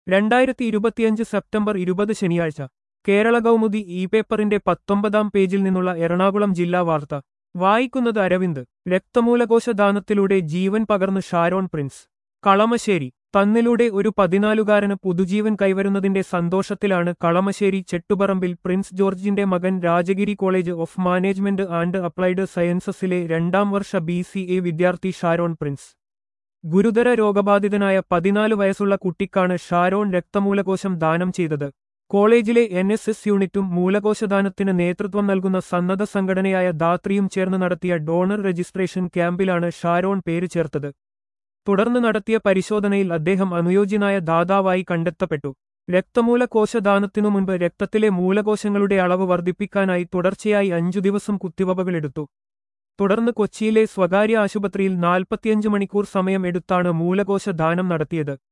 രണ്ടായിരത്തി ഇരുപത്തിയഞ്ച് സെപ്റ്റംബർ ഇരുപത് ശനിയാഴ്ച കേരള കൗമുദി ഇ പേപ്പറിന്റെ പത്തൊമ്പതാം പേജിൽ നിന്നുള്ള എറണാകുളം ജില്ലാ വാർത്ത വായിക്കുന്നത് അരവിന്ദ് രക്തമൂലകോശദാനത്തിലൂടെ ജീവൻ പകർന്ന് ഷാരോൺ പ്രിൻസ് കളമശ്ശേരി തന്നിലൂടെ ഒരു പതിനാലുകാരന് പുതുജീവൻ കൈവരുന്നതിന്റെ സന്തോഷത്തിലാണ് കളമശ്ശേരി ചെട്ടുപറമ്പിൽ പ്രിൻസ് ജോർജിന്റെ മകൻ Rajagiri college of management and applied സയൻസസിലെ രണ്ടാം വർഷ ബി സി എ വിദ്യാർത്ഥി ഷാരോൺ പ്രിൻസ് ഗുരുതര രോഗബാധിതനായ പതിനാല് വയസ്സുള്ള കുട്ടിക്കാണ് ഷാരോൺ രക്തമൂലകോശം ദാനം ചെയ്തത് കോളേജിലെ എൻ എസ് എസ് യൂണിറ്റും മൂലകോശദാനത്തിന് നേതൃത്വം നൽകുന്ന സന്നദ്ധ സംഘടനയായ ദാത്രിയും ചേർന്ന് നടത്തിയ ഡോണർ രജിസ്ട്രേഷൻ ക്യാമ്പിലാണ് ഷാരോൺ പേര് ചേർത്തത് തുടർന്ന് നടത്തിയ പരിശോധനയിൽ അദ്ദേഹം അനുയോജ്യനായ ദാതാവായി കണ്ടെത്തപ്പെട്ടു രക്തമൂലകോശദാനത്തിനു മുൻപ് രക്തത്തിലെ മൂലകോശങ്ങളുടെ അളവ് വർദ്ധിപ്പിക്കാനായി തുടർച്ചയായി അഞ്ചു ദിവസം കുത്തിവയ്പുകളെടുത്തു തുടർന്ന് കൊച്ചിയിലെ സ്വകാര്യ ആശുപത്രിയിൽ നാൽപ്പത്തിയഞ്ച് മണിക്കൂർ സമയം എടുത്താണ് മൂലകോശ ദാനം നടത്തിയത്